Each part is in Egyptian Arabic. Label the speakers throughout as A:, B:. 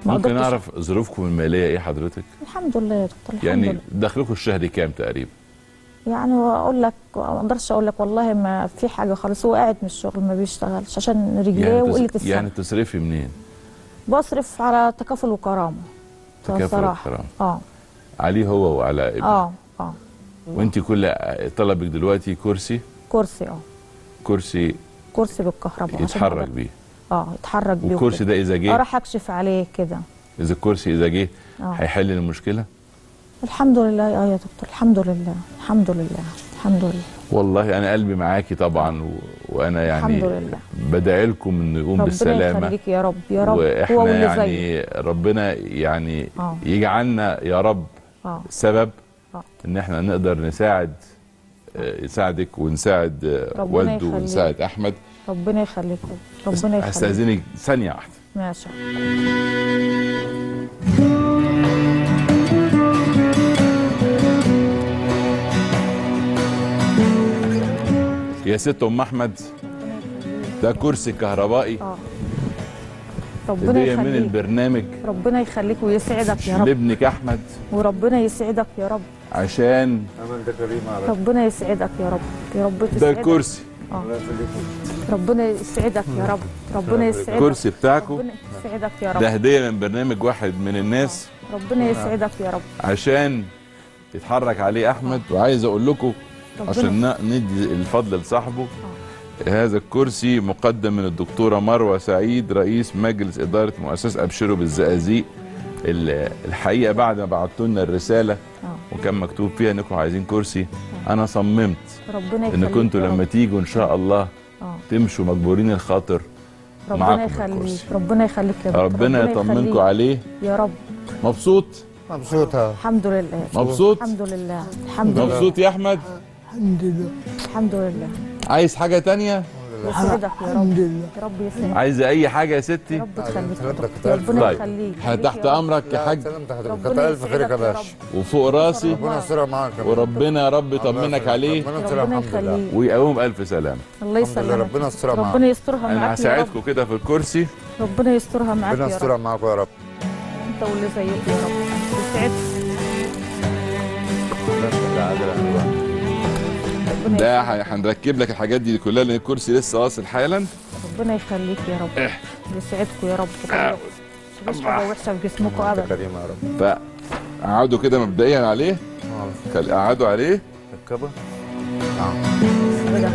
A: ما
B: ممكن
A: قدرتش-
B: نعرف ظروفكم الماليه ايه حضرتك
A: الحمد لله يا دكتور الحمد
B: يعني
A: لله
B: دخلكم الشهري كام تقريبا
A: يعني اقول لك ما اقدرش اقول لك والله ما في حاجه خالص هو قاعد من الشغل ما بيشتغلش عشان رجليه
B: يعني
A: وقله
B: تص-
A: السمع
B: يعني تصرفي منين
A: بصرف على تكافل وكرامه
B: تكافل
A: بصراحة.
B: وكرامة.
A: اه
B: عليه هو وعلى ابنه
A: اه اه
B: وانت كل طلبك دلوقتي كرسي
A: كرسي اه
B: كرسي
A: كرسي بالكهرباء عشان
B: يتحرك
A: أقدر-
B: بيه
A: اه يتحرك بيه
B: والكرسي
A: وكده.
B: ده اذا جه
A: اروح اكشف عليه كده
B: اذا الكرسي اذا جه
A: اه
B: هيحل المشكله
A: الحمد لله اه يا دكتور الحمد لله الحمد لله الحمد لله
B: والله انا قلبي معاكي طبعا و... وانا يعني
A: الحمد لله
B: بدعي لكم انه يقوم
A: ربنا
B: بالسلامه
A: يخليك يا رب يا رب هو
B: واحنا
A: واللي زيه
B: يعني ربنا يعني
A: اه
B: يجعلنا يا رب
A: اه
B: سبب
A: آه.
B: ان احنا نقدر نساعد آه، يساعدك ونساعد آه،
A: ربنا
B: والده
A: يخليك.
B: ونساعد احمد
A: ربنا يخليك
B: بس
A: ربنا يخليك
B: هستاذنك ثانيه واحده
A: ماشي
B: يا ست ام احمد ده كرسي كهربائي
A: اه ربنا
B: هديه من
A: يخليك
B: البرنامج
A: ربنا يخليك ويسعدك يا رب
B: لابنك احمد
A: وربنا يسعدك يا رب
B: عشان
C: أمل ده كريم على
A: ربنا يسعدك يا رب يا رب
B: ده
A: تسعدك
B: الكرسي
C: الله يخليكم
A: ربنا يسعدك يا رب ربنا يسعدك
B: الكرسي بتاعكم
A: ربنا يسعدك يا
B: ده
A: رب
B: هديه من برنامج واحد من الناس
A: ربنا يسعدك يا رب
B: عشان يتحرك عليه احمد وعايز اقول لكم
A: ربنا
B: عشان ن- ندي الفضل لصاحبه هذا الكرسي مقدم من الدكتوره مروه سعيد رئيس مجلس اداره مؤسسه ابشروا بالزقازيق ال- الحقيقه بعد ما بعتوا لنا الرساله
A: آه.
B: وكان مكتوب فيها انكم عايزين كرسي انا صممت
A: ربنا
B: ان
A: يخليك
B: كنتوا
A: يا
B: لما
A: رب.
B: تيجوا ان شاء الله
A: اه
B: تمشوا مجبورين الخاطر
A: ربنا
B: معاكم
A: يخليك
B: الكرسي.
A: ربنا يخليك يا دكتور
B: ربنا يطمنكم
A: يخليك.
B: عليه
A: يا رب
B: مبسوط
C: مبسوطة
A: الحمد لله
B: مبسوط
A: الحمد لله الحمد لله
B: مبسوط يا احمد
A: الحمد لله
B: عايز حاجه تانية
A: يسعدك يا رب يا رب يسعدك
B: عايز اي حاجه يا
A: يا
B: ستي
A: رب تخليك يا
C: سلامتك
A: دكتور. ربنا
B: طيب
A: يخليك
B: ه- تحت امرك يا حاج
C: سلامتك حضرتك
A: ربنا
C: كتر ألف خيرك يا
A: يسعدك يا
C: باشا
A: رب
B: وفوق راسي
C: ربنا يسترها معاك يا
B: وربنا يا رب يطمنك عليه
C: ربنا يسترها
A: ربنا
C: الحمد لله
A: يخليك
B: ويقوم الف سلامه
A: الله
C: الحمد لله
A: يسلمك
C: ربنا يسترها معاك
A: ربنا يسترها
B: انا
A: معاك يا رب
B: هساعدكم كده في الكرسي
A: ربنا يسترها معاك
C: ربنا
A: يا
C: يسترها
A: رب
C: معاك يا رب
A: انت واللي زيك يا رب يسعدك ربنا
B: ده
A: يخليك.
B: ه- هنركب لك الحاجات دي كلها لان الكرسي لسه واصل حالا
A: ربنا يخليك يا رب يسعدكم يا رب كده مش حاجه وحشه في جسمكم
C: أنت
A: ابدا
C: كريم يا رب
B: فقعدوا كده مبدئيا عليه خل- قعدوا عليه
C: ركبها
A: كده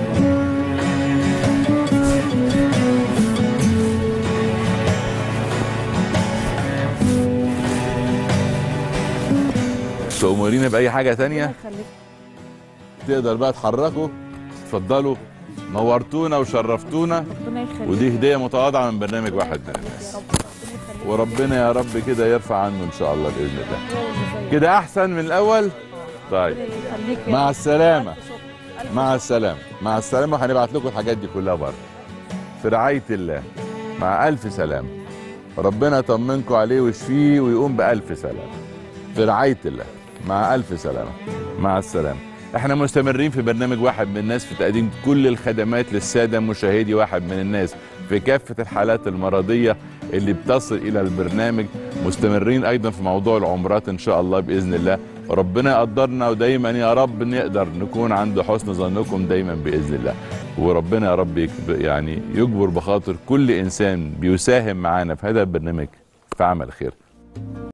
B: تأمرينا بأي حاجة تانية
A: ربنا يخليك
B: تقدر بقى تحركوا اتفضلوا نورتونا وشرفتونا
A: ربنا يخليك
B: ودي هدية متواضعة من برنامج واحد من الناس
A: يا رب ربنا يخليك
B: وربنا يا رب كده يرفع عنه إن شاء الله بإذن الله
A: هو اللي زيك.
B: كده أحسن من الأول طيب
A: ربنا يخليك يا
B: مع
A: رب.
B: السلامة
A: ألف شكر. ألف
B: مع السلامة مع السلامة وهنبعت لكم الحاجات دي كلها بره في رعاية الله مع ألف سلامة ربنا يطمنكم عليه ويشفيه ويقوم بألف سلامة في رعاية الله مع ألف سلامة مع السلامة احنا مستمرين في برنامج واحد من الناس في تقديم كل الخدمات للسادة مشاهدي واحد من الناس في كافة الحالات المرضية اللي بتصل إلى البرنامج مستمرين أيضا في موضوع العمرات إن شاء الله بإذن الله وربنا يقدرنا ودايما يا رب نقدر نكون عند حسن ظنكم دايما بإذن الله وربنا يا رب يكب- يعني يجبر بخاطر كل إنسان بيساهم معانا في هذا البرنامج في عمل خير